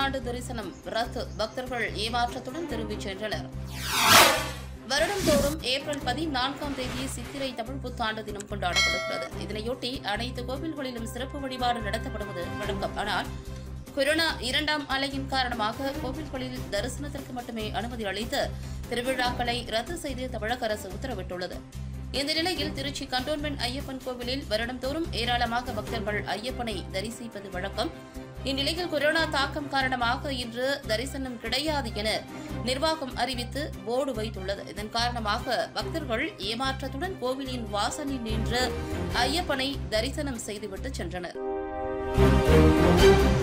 புத்தாண்டு தரிசனம் ரத்து பக்தர்கள் ஏமாற்றத்துடன் திரும்பிச் சென்றனர் வருடந்தோறும் ஏப்ரல் பதினான்காம் தேதி சித்திரை தமிழ் புத்தாண்டு தினம் கொண்டாடப்படுகிறது இதனையொட்டி அனைத்து கோவில்களிலும் சிறப்பு வழிபாடு நடத்தப்படுவது வழக்கம் ஆனால் கொரோனா இரண்டாம் அலையின் காரணமாக கோவில்களில் தரிசனத்திற்கு மட்டுமே அனுமதி அளித்து திருவிழாக்களை ரத்து செய்து தமிழக அரசு உத்தரவிட்டுள்ளது இந்த நிலையில் திருச்சி கண்டோன்மெண்ட் ஐயப்பன் கோவிலில் வருடந்தோறும் ஏராளமாக பக்தர்கள் ஐயப்பனை தரிசிப்பது வழக்கம் இந்நிலையில் கொரோனா தாக்கம் காரணமாக இன்று தரிசனம் கிடையாது என நிர்வாகம் அறிவித்து போர்டு வைத்துள்ளது இதன் காரணமாக பக்தர்கள் ஏமாற்றத்துடன் கோவிலின் வாசலில் நின்று ஐயப்பனை தரிசனம் செய்துவிட்டு சென்றனர்